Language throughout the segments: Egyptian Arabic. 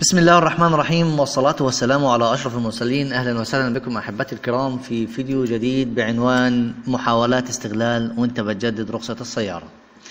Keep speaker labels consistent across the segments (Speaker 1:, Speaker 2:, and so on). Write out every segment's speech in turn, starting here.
Speaker 1: بسم الله الرحمن الرحيم والصلاة والسلام على أشرف المرسلين أهلا وسهلا بكم أحبتي الكرام في فيديو جديد بعنوان محاولات استغلال وانت بتجدد رخصة السيارة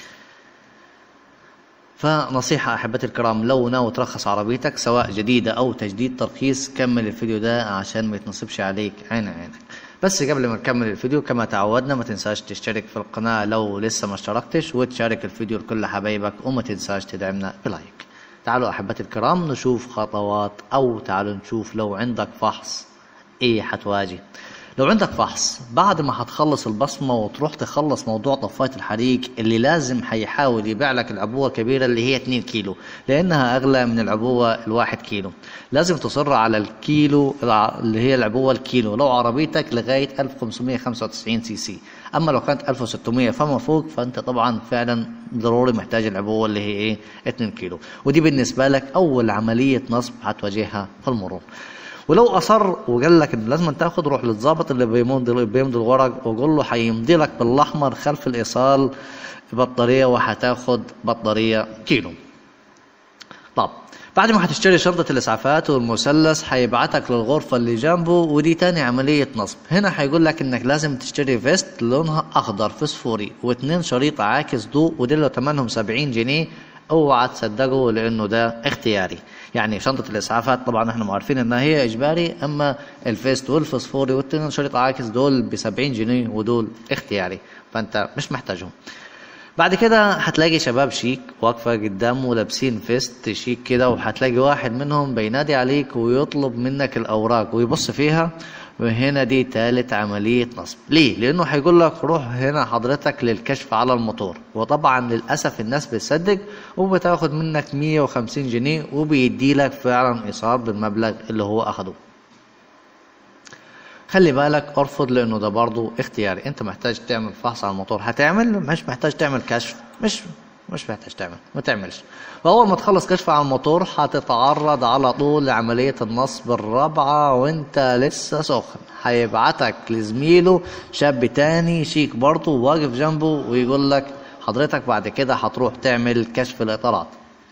Speaker 1: فنصيحة أحبتي الكرام لو ناوي ترخص عربيتك سواء جديدة أو تجديد ترخيص كمل الفيديو ده عشان ما يتنصبش عليك عين عينك بس قبل ما نكمل الفيديو كما تعودنا ما تنساش تشترك في القناة لو لسه ما اشتركتش وتشارك الفيديو لكل حبايبك وما تنساش تدعمنا بلايك تعالوا أحبتي الكرام نشوف خطوات أو تعالوا نشوف لو عندك فحص إيه حتواجه لو عندك فحص بعد ما هتخلص البصمة وتروح تخلص موضوع طفاية الحريق اللي لازم هيحاول يبيع لك العبوة الكبيرة اللي هي 2 كيلو لأنها أغلى من العبوة الواحد كيلو لازم تصر على الكيلو اللي هي العبوة الكيلو لو عربيتك لغاية 1595 سي سي أما لو كانت 1600 فما فوق فأنت طبعا فعلا ضروري محتاج العبوة اللي هي إيه 2 كيلو ودي بالنسبة لك أول عملية نصب هتواجهها في المرور ولو اصر وقال لك ان لازم تاخد روح للظابط اللي بيمضي بيمضي الورق وقول له هيمضي لك بالاحمر خلف الايصال بطاريه وهتاخد بطاريه كيلو طب بعد ما هتشتري شنطة الإسعافات والمثلث هيبعتك للغرفة اللي جنبه ودي تاني عملية نصب هنا هيقول لك إنك لازم تشتري فيست لونها أخضر فسفوري واتنين شريط عاكس ضوء ودول تمنهم سبعين جنيه اوعى تصدقوا لانه ده اختياري يعني شنطه الاسعافات طبعا احنا عارفين انها هي اجباري اما الفيست والفسفوري والتنين شريط عاكس دول ب 70 جنيه ودول اختياري فانت مش محتاجهم بعد كده هتلاقي شباب شيك واقفة قدامه لابسين فيست شيك كده وهتلاقي واحد منهم بينادي عليك ويطلب منك الأوراق ويبص فيها وهنا دي تالت عملية نصب ليه؟ لأنه هيقول لك روح هنا حضرتك للكشف على الموتور وطبعا للأسف الناس بتصدق وبتاخد منك 150 جنيه وبيدي لك فعلا إيصال بالمبلغ اللي هو أخده خلي بالك ارفض لانه ده برضه اختياري انت محتاج تعمل فحص على الموتور هتعمل مش محتاج تعمل كشف مش مش محتاج تعمل ما تعملش واول ما تخلص كشف على الموتور هتتعرض على طول لعمليه النصب الرابعه وانت لسه سخن هيبعتك لزميله شاب تاني شيك برضه واقف جنبه ويقول لك حضرتك بعد كده هتروح تعمل كشف الاطارات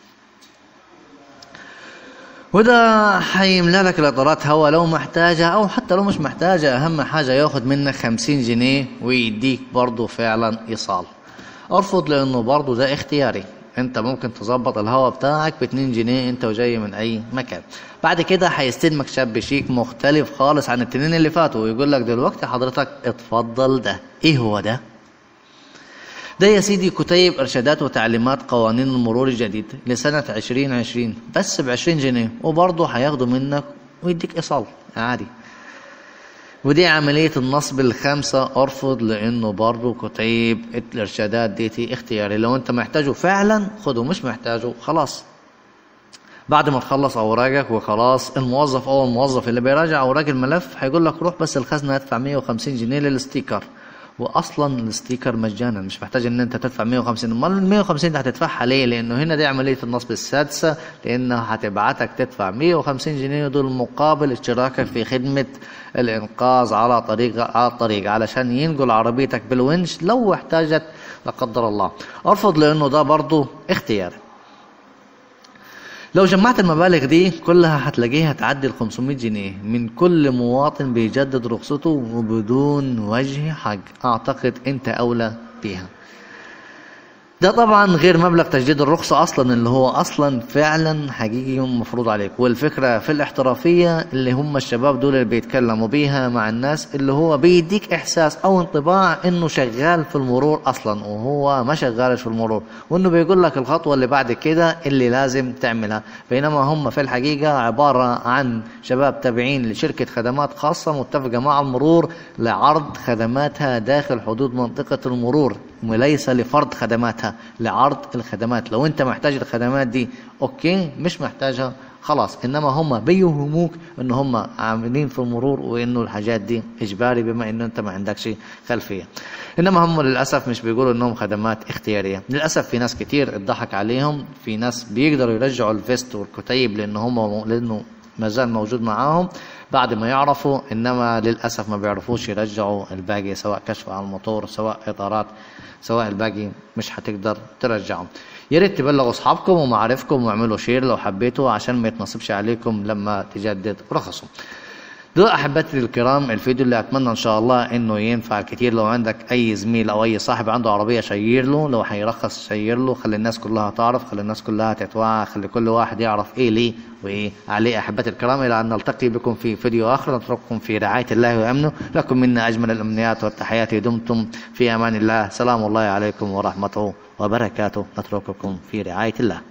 Speaker 1: وده هيملى لك الاطارات هوا لو محتاجة او حتى لو مش محتاجة اهم حاجة ياخد منك خمسين جنيه ويديك برضه فعلا ايصال ارفض لانه برضه ده اختياري انت ممكن تظبط الهوا بتاعك باتنين جنيه انت وجاي من اي مكان بعد كده هيستلمك شاب شيك مختلف خالص عن التنين اللي فاتوا ويقول لك دلوقتي حضرتك اتفضل ده ايه هو ده ده يا سيدي كتيب إرشادات وتعليمات قوانين المرور الجديد لسنة عشرين عشرين بس بعشرين جنيه وبرضه هياخدوا منك ويديك إيصال عادي ودي عملية النصب الخامسة أرفض لأنه برضه كتيب الإرشادات ديتي اختياري لو أنت محتاجه فعلا خده مش محتاجه خلاص بعد ما تخلص اوراقك وخلاص الموظف او الموظف اللي بيراجع اوراق الملف هيقول لك روح بس الخزنه ادفع 150 جنيه للستيكر واصلا الستيكر مجانا مش محتاج ان انت تدفع 150 امال ال 150 دي هتدفعها ليه لانه هنا دي عمليه النصب السادسه لانها هتبعتك تدفع 150 جنيه دول مقابل اشتراكك في خدمه الانقاذ على طريق على الطريق علشان ينقل عربيتك بالونش لو احتاجت لا قدر الله ارفض لانه ده برضه اختياري لو جمعت المبالغ دي كلها هتلاقيها تعدي ال 500 جنيه من كل مواطن بيجدد رخصته وبدون وجه حق اعتقد انت اولى بيها ده طبعا غير مبلغ تجديد الرخصة أصلا اللي هو أصلا فعلا حقيقي مفروض عليك والفكرة في الاحترافية اللي هم الشباب دول اللي بيتكلموا بيها مع الناس اللي هو بيديك إحساس أو انطباع إنه شغال في المرور أصلا وهو ما شغالش في المرور وإنه بيقول لك الخطوة اللي بعد كده اللي لازم تعملها بينما هم في الحقيقة عبارة عن شباب تابعين لشركة خدمات خاصة متفقة مع المرور لعرض خدماتها داخل حدود منطقة المرور وليس لفرض خدماتها لعرض الخدمات لو انت محتاج الخدمات دي اوكي مش محتاجها خلاص انما هم بيوهموك ان هم عاملين في المرور وانه الحاجات دي اجباري بما انه انت ما عندكش خلفيه انما هم للاسف مش بيقولوا انهم خدمات اختياريه للاسف في ناس كتير اتضحك عليهم في ناس بيقدروا يرجعوا الفيست والكتيب لان هم لانه ما زال موجود معاهم بعد ما يعرفوا انما للاسف ما بيعرفوش يرجعوا الباقي سواء كشف على الموتور سواء اطارات سواء الباقي مش هتقدر ترجعهم يا ريت تبلغوا اصحابكم ومعارفكم واعملوا شير لو حبيتوا عشان ما يتنصبش عليكم لما تجدد رخصه دول احبتي الكرام الفيديو اللي اتمنى ان شاء الله انه ينفع كتير لو عندك اي زميل او اي صاحب عنده عربيه شير له لو هيرخص شير له خلي الناس كلها تعرف خلي الناس كلها تتوعى خلي كل واحد يعرف ايه ليه وايه عليه احبتي الكرام الى ان نلتقي بكم في فيديو اخر نترككم في رعايه الله وامنه لكم منا اجمل الامنيات والتحيات دمتم في امان الله سلام الله عليكم ورحمته وبركاته نترككم في رعايه الله